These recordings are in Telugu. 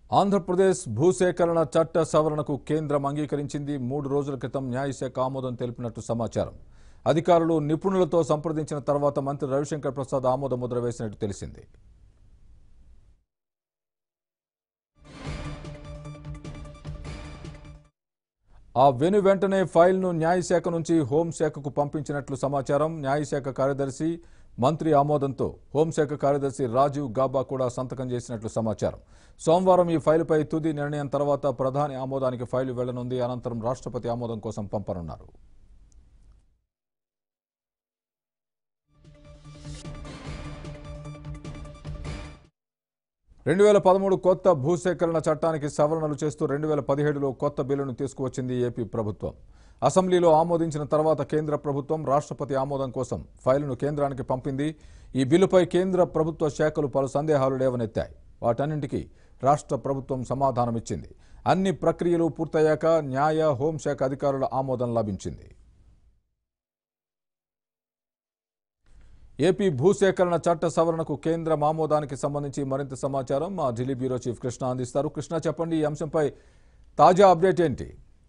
ఆంధ్రప్రదేశ్ భూసేకరణ చట్ట సవరణకు కేంద్రం అంగీకరించింది మూడు రోజుల క్రితం న్యాయశాఖ ఆమోదం తెలిపినట్టు సమాచారం అధికారులు నిపుణులతో సంప్రదించిన తర్వాత మంత్రి రవిశంకర్ ప్రసాద్ ఆమోద ముద్ర వేసినట్టు తెలిసింది ఆ వెను వెంటనే ఫైల్ను న్యాయశాఖ నుంచి హోంశాఖకు పంపించినట్లు సమాచారం న్యాయశాఖ కార్యదర్శి మంత్రి ఆమోదంతో హోంశాఖ కార్యదర్శి రాజీవ్ గాబా కూడా సంతకం చేసినట్లు సమాచారం సోమవారం ఈ ఫైలుపై తుది నిర్ణయం తర్వాత ప్రధాని ఆమోదానికి ఫైలు వెళ్లనుంది అనంతరం రాష్ట్రపతి ఆమోదం కోసం పంపనున్నారు రెండు వేల పదమూడు కొత్త భూసేకరణ చట్టానికి సవరణలు చేస్తూ రెండు వేల పదిహేడులో కొత్త బిల్లును తీసుకువచ్చింది ఏపీ ప్రభుత్వం అసెంబ్లీలో ఆమోదించిన తర్వాత కేంద్ర ప్రభుత్వం రాష్ట్రపతి ఆమోదం కోసం ఫైలును కేంద్రానికి పంపింది ఈ బిల్లుపై కేంద్ర ప్రభుత్వ శాఖలు పలు సందేహాలు లేవనెత్తాయి వాటన్నింటికీ రాష్ట్ర ప్రభుత్వం సమాధానమిచ్చింది అన్ని ప్రక్రియలు పూర్తయ్యాక న్యాయ హోంశాఖ అధికారుల ఆమోదం లభించింది ఏపీ భూసేకరణ చట్ట సవరణకు కేంద్రం ఆమోదానికి సంబంధించి మరింత సమాచారం మా ఢిల్లీ బ్యూరో చీఫ్ కృష్ణ అందిస్తారు కృష్ణ చెప్పండి ఈ అంశంపై తాజా అప్డేట్ ఏంటి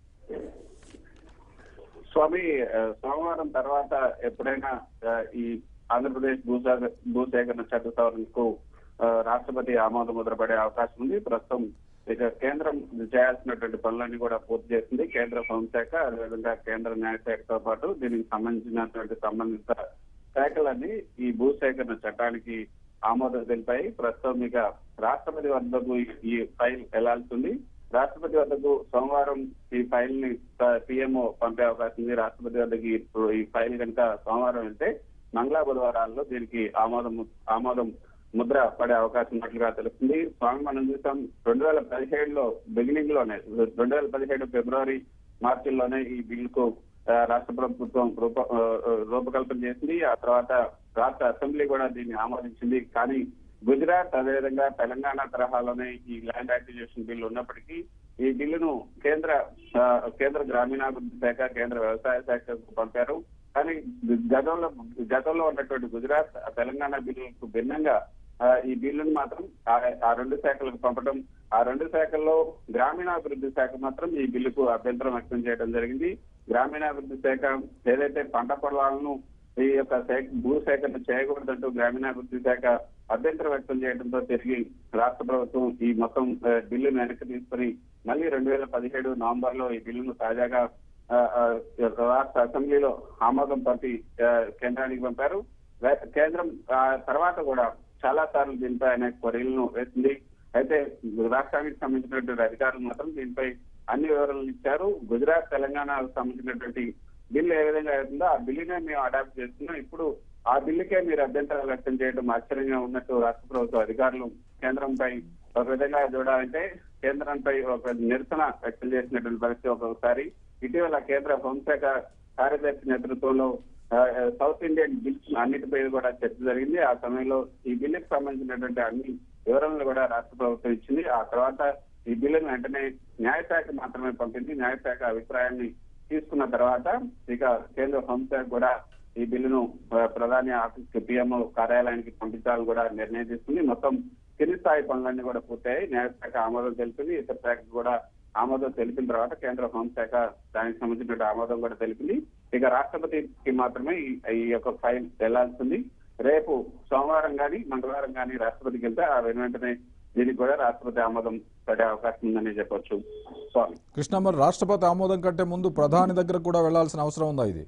స్వామి ఆ, సోమవారం తర్వాత ఎప్పుడైనా ఆ, ఈ ఆంధ్రప్రదేశ్ భూసేక భూసేకరణ చట్ట సవరణకు ఆ, రాష్ట్రపతి ఆమోద ముద్ర పడే అవకాశం ఉంది ప్రస్తుతం ఇక కేంద్రం చేయాల్సినటువంటి పనులన్నీ కూడా పూర్తి చేసింది కేంద్ర హోంశాఖ అదేవిధంగా కేంద్ర న్యాయశాఖతో పాటు దీనికి సంబంధించినటువంటి సంబంధిత శాఖలన్నీ ఈ భూసేకరణ చట్టానికి ఆమోదం తెలిపాయి ప్రస్తుతం ఇక రాష్ట్రపతి వద్దకు ఈ- ఈ ఫైల్ వెళ్లాల్సింది రాష్ట్రపతి వద్దకు సోమవారం ఈ ఫైల్ ని పిఎంఓ పంపే అవకాశం ఉంది రాష్ట్రపతి వద్దకు ఈ- ఈ ఫైల్ కనుక సోమవారం వెళ్తే మంగళ బుధవారాల్లో దీనికి ఆమోదం ఆమోదం ముద్ర పడే అవకాశం ఉన్నట్లుగా తెలుస్తుంది స్వామి మనం చూసాం రెండు వేల పదిహేడులో బిగినింగ్ లోనే రెండు వేల పదిహేడు ఫిబ్రవరి మార్చిలోనే ఈ బిల్లుకు ఆ, రాష్ట్ర ప్రభుత్వం రూప ఆ, ఆ, రూపకల్పన చేసింది ఆ తర్వాత రాష్ట్ర అసెంబ్లీ కూడా దీన్ని ఆమోదించింది కానీ గుజరాత్ అదేవిధంగా తెలంగాణ తరహాలోనే ఈ ల్యాండ్ యాక్విజిషన్ బిల్లు ఉన్నప్పటికీ ఈ బిల్లును కేంద్ర ఆ, కేంద్ర గ్రామీణాభివృద్ధి శాఖ కేంద్ర వ్యవసాయ శాఖకు పంపారు కానీ గతంలో గతంలో ఉన్నటువంటి గుజరాత్ ఆ తెలంగాణ బిల్లులకు భిన్నంగా ఆ, ఈ బిల్లును మాత్రం ఆ- ఆ రెండు శాఖలకు పంపడం ఆ రెండు శాఖల్లో గ్రామీణాభివృద్ధి శాఖ మాత్రం ఈ బిల్లుకు అభ్యంతరం వ్యక్తం చేయడం జరిగింది గ్రామీణాభివృద్ధి శాఖ ఏదైతే పంట పొలాలను ఈ యొక్క సేక- భూ సేకరణ చేయకూడదంటూ గ్రామీణాభివృద్ధి శాఖ అభ్యంతరం వ్యక్తం చేయడంతో తిరిగి రాష్ట్ర ప్రభుత్వం ఈ మొత్తం ఆ, బిల్లును వెనక్కి తీసుకుని మళ్ళీ రెండు వేల పదిహేడు నవంబర్ లో ఈ బిల్లును తాజాగా ఆ, ఆ, రాష్ట్ర అసెంబ్లీలో ఆమోదం పంపి ఆ, కేంద్రానికి పంపారు వే- కేంద్రం ఆ తర్వాత కూడా చాలా సార్లు దీనిపై అనేక క్వరీలను వేసింది అయితే రాష్ట్రానికి సంబంధించినటువంటి అధికారులు మాత్రం దీనిపై అన్ని వివరాలు ఇచ్చారు గుజరాత్ తెలంగాణకు సంబంధించినటువంటి బిల్లు ఏ విధంగా అవుతుందో ఆ బిల్లునే మేము అడాప్ట్ చేస్తున్నాం ఇప్పుడు ఆ బిల్లుకే మీరు అభ్యంతరాలు వ్యక్తం చేయడం ఆశ్చర్యంగా ఉన్నట్టు రాష్ట్ర ప్రభుత్వ అధికారులు కేంద్రంపై ఒక విధంగా చూడాలంటే కేంద్రంపై ఒక నిరసన వ్యక్తం చేసినటువంటి పరిస్థితి ఒక్కొక్కసారి ఇటీవల కేంద్ర హోంశాఖ కార్యదర్శి నేతృత్వంలో ఆ, సౌత్ ఇండియన్ బిల్స్ అన్నిటిపై కూడా చర్చ జరిగింది ఆ సమయంలో ఈ బిల్లుకు సంబంధించినటువంటి అన్ని వివరాలను కూడా రాష్ట్ర ప్రభుత్వం ఇచ్చింది ఆ తర్వాత ఈ బిల్లును వెంటనే న్యాయశాఖ మాత్రమే పంపింది న్యాయశాఖ అభిప్రాయాన్ని తీసుకున్న తర్వాత ఇక కేంద్ర హోంశాఖ కూడా ఈ బిల్లును ఆ, ప్రధాని ఆఫీస్ పిఎంఓ కార్యాలయానికి పంపించాలని కూడా నిర్ణయం తీసుకుంది మొత్తం కింది స్థాయి పనులన్నీ కూడా పూర్తయ్యాయి న్యాయశాఖ ఆమోదం తెలిపింది ఇతర శాఖకు కూడా ఆమోదం తెలిపిన తర్వాత కేంద్ర హోంశాఖ దానికి సంబంధించిన ఆమోదం కూడా తెలిపింది ఇక రాష్ట్రపతికి మాత్రమే ఈ- ఈ యొక్క ఫైల్ వెళ్లాల్సింది రేపు సోమవారం గాని మంగళవారం గాని రాష్ట్రపతికి వెళ్తే ఆ వెను వెంటనే దీనికి కూడా రాష్ట్రపతి ఆమోదం పడే అవకాశం ఉందని చెప్పొచ్చు స్వామి కృష్ణ మరి రాష్ట్రపతి ఆమోదం కంటే ముందు ప్రధాని దగ్గర కూడా వెళ్లాల్సిన అవసరం ఉందా ఇది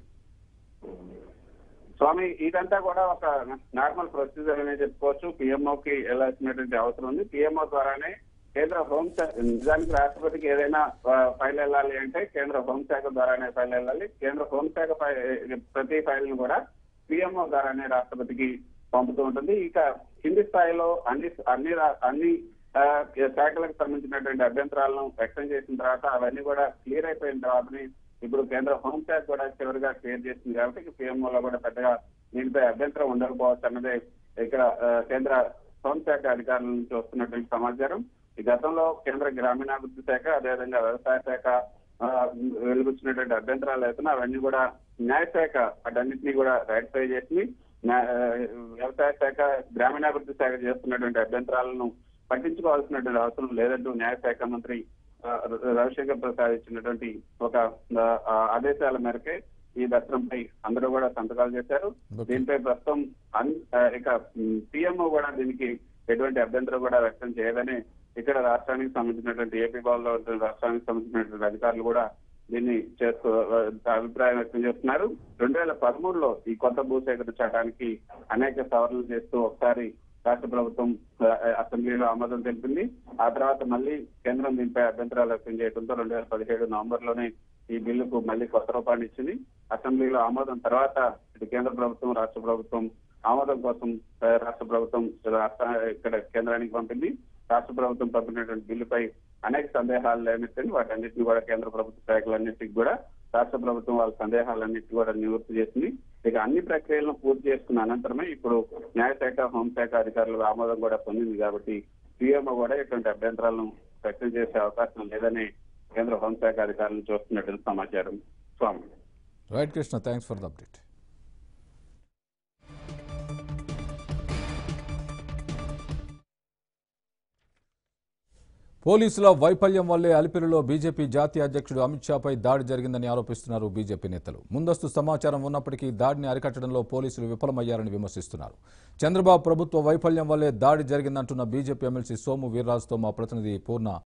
స్వామి ఇదంతా కూడా ఒక నార్మల్ ప్రొసీజర్ అనే చెప్పుకోవచ్చు పిఎంఓ కి వెళ్ళాల్సినటువంటి అవసరం ఉంది పిఎంఓ ద్వారానే కేంద్ర హోంశాఖ నిజానికి రాష్ట్రపతికి ఏదైనా ఆ, ఫైల్ వెళ్ళాలి అంటే కేంద్ర హోంశాఖ ద్వారానే ఫైల్ వెళ్ళాలి కేంద్ర హోంశాఖ ఫై- ప్రతి ఫైల్ ను కూడా పిఎంఓ ద్వారానే రాష్ట్రపతికి పంపుతూ ఉంటుంది ఇక కింది స్థాయిలో అన్ని అన్ని రా- అన్ని ఆ, శాఖలకు సంబంధించినటువంటి అభ్యంతరాలను వ్యక్తం చేసిన తర్వాత అవన్నీ కూడా క్లియర్ అయిపోయిన తర్వాతనే ఇప్పుడు కేంద్ర హోంశాఖ కూడా చివరిగా క్లియర్ చేసింది కాబట్టి పిఎంఓ లో కూడా పెద్దగా దీనిపై అభ్యంతరం ఉండకపోవచ్చు అన్నదే ఇక్కడ ఆ, కేంద్ర హోంశాఖ అధికారుల నుంచి వస్తున్నటువంటి సమాచారం ఈ గతంలో కేంద్ర గ్రామీణాభివృద్ధి శాఖ అదేవిధంగా వ్యవసాయ శాఖ ఆ, వెలుగుచ్చినటువంటి అభ్యంతరాలు అవుతున్నా అవన్నీ కూడా న్యాయశాఖ వాటన్నిటినీ కూడా రైటిఫై చేసి న్యా- ఆ, వ్యవసాయ శాఖ గ్రామీణాభివృద్ధి శాఖ చేస్తున్నటువంటి అభ్యంతరాలను పట్టించుకోవాల్సినటువంటి అవసరం లేదంటూ న్యాయశాఖ మంత్రి ఆ, రవిశంకర్ ప్రసాద్ ఇచ్చినటువంటి ఒక ఆ, ఆ, ఆదేశాల మేరకే ఈ దర్శనంపై అందరూ కూడా సంతకాలు చేశారు Okay. దీనిపై ప్రస్తుతం అన్- ఆ, ఇక పిఎంఓ కూడా దీనికి ఎటువంటి అభ్యంతరం కూడా వ్యక్తం చేయదని ఇక్కడ రాష్ట్రానికి సంబంధించినటువంటి ఏపీ భవన్లో ఉన్న రాష్ట్రానికి సంబంధించినటువంటి అధికారులు కూడా దీన్ని చేస్తూ ఆ, అభిప్రాయం వ్యక్తం చేస్తున్నారు రెండు వేల పదమూడులో ఈ కొత్త భూసేకరణ చట్టానికి అనేక సవరణలు చేస్తూ ఒకసారి రాష్ట్ర ప్రభుత్వం ఆ, అసెంబ్లీలో ఆమోదం తెలిపింది ఆ తర్వాత మళ్ళీ కేంద్రం దీనిపై అభ్యంతరాలు వ్యక్తం చేయడంతో రెండు వేల పదిహేడు నవంబర్ లోనే ఈ బిల్లుకు మళ్ళీ కొత్త రూపాన్ని ఇచ్చింది అసెంబ్లీలో ఆమోదం తర్వాత ఇటు కేంద్ర ప్రభుత్వం రాష్ట్ర ప్రభుత్వం ఆమోదం కోసం ఆ, రాష్ట్ర ప్రభుత్వం రాష్ట్ర ఇక్కడ కేంద్రానికి పంపింది రాష్ట్ర ప్రభుత్వం పంపినటువంటి బిల్లుపై అనేక సందేహాలు లేనెత్తండి వాటన్నిటిని కూడా కేంద్ర ప్రభుత్వ శాఖలన్నింటికి కూడా రాష్ట్ర ప్రభుత్వం వాళ్ళ సందేహాలన్నింటినీ కూడా నివృత్తి చేసింది ఇక అన్ని ప్రక్రియలను పూర్తి చేసుకున్న అనంతరమే ఇప్పుడు న్యాయశాఖ హోంశాఖ అధికారుల ఆమోదం కూడా పొందింది కాబట్టి సీఎంఓ కూడా ఇటువంటి అభ్యంతరాలను వ్యక్తం చేసే అవకాశం లేదని కేంద్ర హోంశాఖ అధికారులను చూస్తున్నట్టు సమాచారం Swami right Krishna thanks for the update పోలీసుల వైఫల్యం వల్లే అలిపిరిలో బీజేపీ జాతీయ అధ్యక్షుడు అమిత్ షాపై దాడి జరిగిందని ఆరోపిస్తున్నారు బీజేపీ నేతలు ముందస్తు సమాచారం ఉన్నప్పటికీ దాడిని అరికట్టడంలో పోలీసులు విఫలమయ్యారని విమర్శిస్తున్నారు చంద్రబాబు ప్రభుత్వ వైఫల్యం వల్లే దాడి జరిగిందంటున్న బీజేపీ ఎమ్మెల్సీ సోము వీర్రాజుతో మా ప్రతినిధి పూర్ణ